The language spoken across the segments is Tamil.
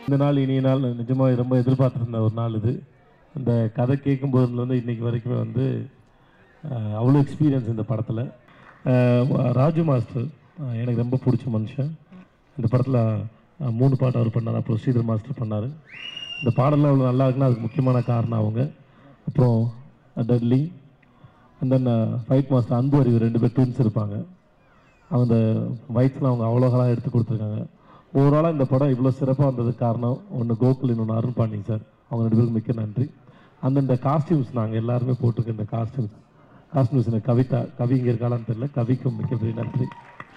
இந்த நாள் இனிய நாள் நிஜமாக ரொம்ப எதிர்பார்த்துருந்த ஒரு நாள் இது இந்த கதை கேட்கும் போதுலேருந்து இன்னைக்கு வரைக்குமே வந்து அஹ், அவ்வளோ எக்ஸ்பீரியன்ஸ் இந்த படத்தில் ராஜு மாஸ்டர் அஹ், எனக்கு ரொம்ப பிடிச்ச மனுஷன் இந்த படத்தில் மூணு பாட்டு அவர் பண்ணார் அப்புறம் ஸ்ரீதர் மாஸ்டர் பண்ணார் இந்த பாடலாம் அவ்வளோ நல்லா இருக்குன்னா அதுக்கு முக்கியமான காரணம் அவங்க அப்புறம் Dudley and then fight master Anbu Arivu ரெண்டு பேர் ட்வின்ஸ் இருப்பாங்க அந்த வயிற்றுல அவங்க அவ்வளோ அழகாக எடுத்து கொடுத்துருக்காங்க ஓவராலாக இந்த படம் இவ்வளோ சிறப்பாக வந்ததுக்கு காரணம் ஒன்று கோகுல் இன்னொன்று அருண் பாண்டிங் சார் அவங்க ரெண்டு பேருக்கு மிக்க நன்றி அந்த இந்த காஸ்டியூம்ஸ் நாங்கள் எல்லாருமே போட்டிருக்க இந்த காஸ்டியூம்ஸ் காஸ்டியூம்ஸ் எனக்கு கவிதா கவி இங்கே இருக்காளான்னு தெரியல கவிக்கும் மிகப்பெரிய நன்றி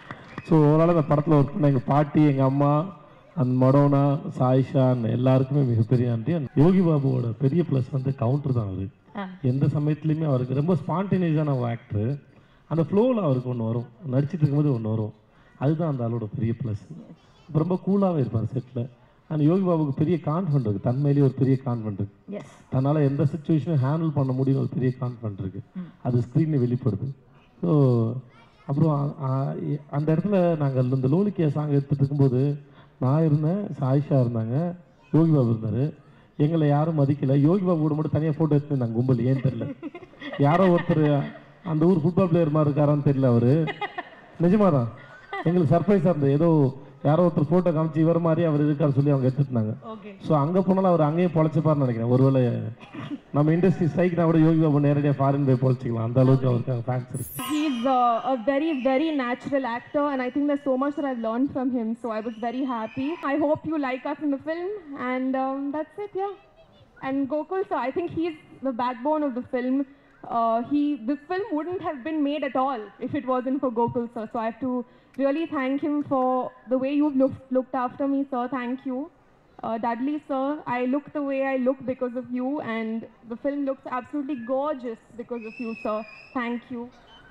ஸோ ஓவரால் இந்த படத்தில் ஒர்க் பண்ண எங்கள் பாட்டி எங்கள் அம்மா அந்த மடோனா சாயிஷான் எல்லாருக்குமே மிகப்பெரிய நன்றி And யோகி பாபுவோட பெரிய ப்ளஸ் வந்து கவுண்டர் தான் அவர் எந்த சமயத்துலையுமே அவருக்கு ரொம்ப ஸ்பான்டேனியஸான ஆக்டர் அந்த ஃப்ளோவில் அவருக்கு ஒன்று வரும் நடிச்சிட்டு இருக்கும்போது ஒன்று வரும் அதுதான் அந்த ஆளோட பெரிய ப்ளஸ் ரொம்ப கூலாகவே இருப்பார் செட்டில் ஆனால் யோகி பாபுக்கு பெரிய கான்ஃபிடன்ட் இருக்குது தன்மையிலேயே ஒரு பெரிய கான்ஃபிடன்ட் இருக்குது எஸ் தன்னால் எந்த சுச்சுவேஷனும் ஹேண்டில் பண்ண முடியும் ஒரு பெரிய கான்ஃபிடன்ட் இருக்குது அது ஸ்க்ரீனில் வெளிப்படுது ஸோ அப்புறம் அ- அ- அந்த இடத்துல நாங்கள் இந்த லோலிக்கியா சாங் எடுத்துட்டு இருக்கும்போது நான் இருந்தேன் சாயிஷா இருந்தாங்க யோகி பாபு இருந்தார் எங்களை யாரும் மதிக்கல யோகி பாபு கூட மட்டும் தனியாக ஃபோட்டோ எடுத்து நாங்கள் கும்பல் ஏன்னு தெரியல யாரோ ஒருத்தர் அந்த ஊர் ஃபுட்பால் பிளேயர் மாதிரி இருக்காரான்னு தெரியல அவர் நிஜமாக தான் எங்களுக்கு சர்ப்ரைஸாக இருந்தது ஏதோ யாரோ ஒருத்தர் ஃபோட்டோ காமிச்சு இவர் மாதிரி அவர் இருக்காரு சொல்லி அவங்க எடுத்துட்டாங்க ஓகே ஸோ அங்கே போனாலும் அவர் அங்கேயே பொழைச்சிப்பார்னு நினைக்கிறேன் ஒருவேளை நம்ம இண்டஸ்ட்ரி ஸ்ட்ரைக்னா கூட யோகி பாபு நேரடியாக ஃபாரின் போய் பொழைச்சிக்கலாம் அந்த அளவுக்கு அவருக்கு ஃபேன்ஸ் இருக்கு He's uh, a very, very natural actor, and I think there's so much that I've learned from him. So I was very happy. I hope you like us in the film, and um, that's it, yeah. And Gokul, sir, I think he's the backbone of the film. Uh, he, this film wouldn't have been made at all if it wasn't for Gokul, sir. So I have to really thank him for the way you've looked, looked after me, sir. Thank you. Uh, Dudley, sir, I look the way I look because of you, and the film looks absolutely gorgeous because of you, sir. Thank you.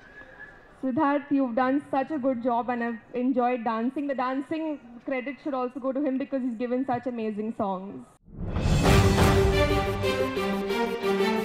Siddharth, you've done such a good job, and I've enjoyed dancing. The dancing credit should also go to him because he's given such amazing songs.